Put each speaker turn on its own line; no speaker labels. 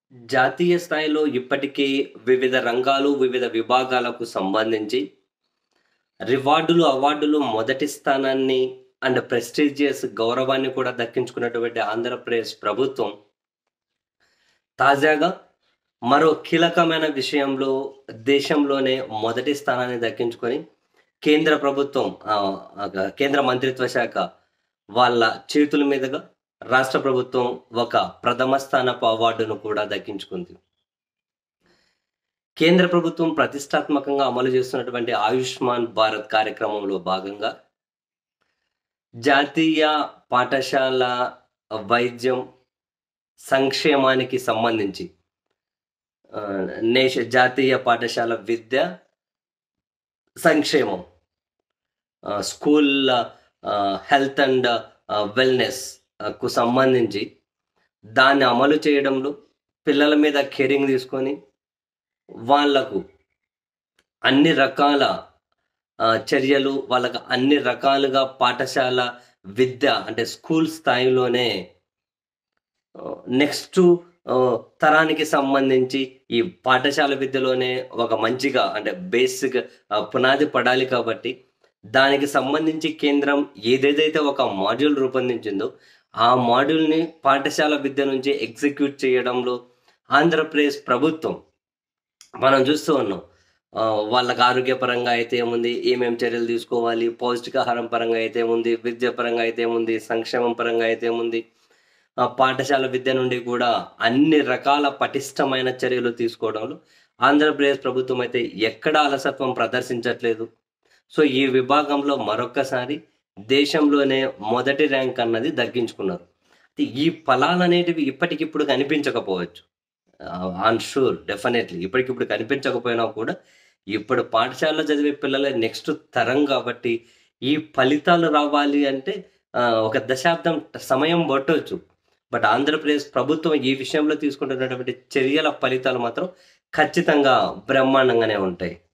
జాతీయ స్థాయిలో ఇప్పటికే వివిధ రంగాలు, వివిధ విభాగాలకు సంబంధించి రివార్డులు, అవార్డులు మొదటి స్థానాన్ని అండ్ ప్రెస్టీజియస్ గౌరవాన్ని కూడా దక్కించుకున్నటువంటి ఆంధ్రప్రదేశ్ ప్రభుత్వం తాజాగా మరో కీలకమైన విషయంలో దేశంలోనే మొదటి స్థానాన్ని దక్కించుకొని కేంద్ర ప్రభుత్వం ఆ, ఆ, కేంద్ర మంత్రిత్వ శాఖ వాళ్ళ చేతుల మీదుగా రాష్ట్ర ప్రభుత్వం ఒక ప్రథమ స్థానపు అవార్డును కూడా దక్కించుకుంది కేంద్ర ప్రభుత్వం ప్రతిష్టాత్మకంగా అమలు చేస్తున్నటువంటి ఆయుష్మాన్ భారత్ కార్యక్రమంలో భాగంగా జాతీయ పాఠశాల వైద్యం సంక్షేమానికి సంబంధించి ఆ, నేష జాతీయ పాఠశాల విద్య సంక్షేమం ఆ, స్కూల్ ఆ, హెల్త్ అండ్ ఆ, వెల్నెస్ ఆ, కు సంబంధించి దాన్ని అమలు చేయడంలో పిల్లల మీద కేరింగ్ తీసుకొని వాళ్లకు అన్ని రకాల ఆ, చర్యలు వాళ్ళకు అన్ని రకాలుగా పాఠశాల విద్య అంటే స్కూల్ స్థాయిలోనే నెక్స్ట్ తరానికి సంబంధించి ఈ పాఠశాల విద్యలోనే ఒక మంచిగా అంటే బేసిక్ పునాది పడాలి కాబట్టి దానికి సంబంధించి కేంద్రం ఏదేదైతే ఒక మాడ్యూల్ రూపొందించిందో ఆ మాడ్యూల్ని పాఠశాల విద్య నుంచి ఎగ్జిక్యూట్ చేయడంలో ఆంధ్రప్రదేశ్ ప్రభుత్వం మనం చూస్తూ ఉన్నాం ఆ, వాళ్ళకి ఆరోగ్యపరంగా అయితే ఏముంది ఏమేం చర్యలు తీసుకోవాలి పౌష్టికాహారం పరంగా అయితే ఏముంది విద్య పరంగా అయితే ఏముంది సంక్షేమం పరంగా అయితే ఏముంది ఆ, పాఠశాల విద్య నుండి కూడా అన్ని రకాల పటిష్టమైన చర్యలు తీసుకోవడంలో ఆంధ్రప్రదేశ్ ప్రభుత్వం అయితే ఎక్కడా అలసత్వం ప్రదర్శించట్లేదు సో ఈ విభాగంలో మరొక్కసారి దేశంలోనే మొదటి ర్యాంక్ అన్నది దక్కించుకున్నారు అయితే ఈ ఫలాలు అనేటివి ఇప్పటికిప్పుడు కనిపించకపోవచ్చు ఆన్ షూర్ డెఫినెట్లీ ఇప్పటికిప్పుడు కనిపించకపోయినా కూడా ఇప్పుడు పాఠశాలలో చదివే పిల్లలే నెక్స్ట్ తరం కాబట్టి ఈ ఫలితాలు రావాలి అంటే ఆ, ఒక దశాబ్దం సమయం పట్టవచ్చు బట్ ఆంధ్రప్రదేశ్ ప్రభుత్వం ఈ విషయంలో తీసుకుంటున్నటువంటి చర్యల ఫలితాలు మాత్రం ఖచ్చితంగా బ్రహ్మాండంగానే ఉంటాయి